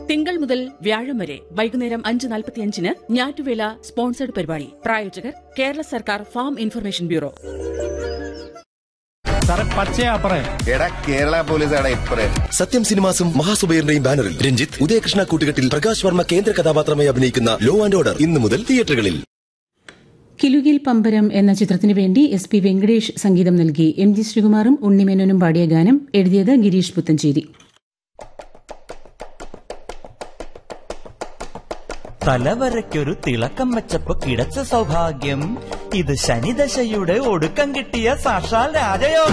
തിങ്കൾ മുതൽ വ്യാഴം വരെ വൈകുന്നേരം അഞ്ച് നാൽപ്പത്തിയഞ്ചിന് ഞാറ്റുവേല സ്പോൺസർഡ് പരിപാടി പ്രായോജകർ കേരള സർക്കാർ ഫാം ഇൻഫർമേഷൻ ബ്യൂറോ സാറേ പച്ചയാ പറയ എടാ കേരള പോലീസാണ് ഇപ്പറേ സത്യം സിനിമാസും മഹാസുബൈറിന്റെയും ബാനറിൽ രഞ്ജിത്ത് ഉദയകൃഷ്ണ കൂട്ടുകെട്ടിൽ പ്രകാശ് വർമ്മ കേന്ദ്ര കഥാപാത്രമായി അഭിനയിക്കുന്ന ലോ ആൻഡ് ഓർഡർ ഇന്നു മുതൽ തിയേറ്ററുകളിൽ കിലുകിൽ പമ്പരം എന്ന ചിത്രത്തിനു വേണ്ടി എസ് പി വെങ്കടേഷ് സംഗീതം നൽകി എം ജി ശ്രീകുമാറും ഉണ്ണിമേനോനും പാടിയ ഗാനം എഴുതിയത് ഗിരീഷ് പുത്തഞ്ചേരി തലവരയ്ക്കൊരു തിളക്കം വെച്ചപ്പോ കിടച്ച സൗഭാഗ്യം ഇത് ശനിദശയുടെ ഒടുക്കം കിട്ടിയ സാക്ഷാൽ രാജയോ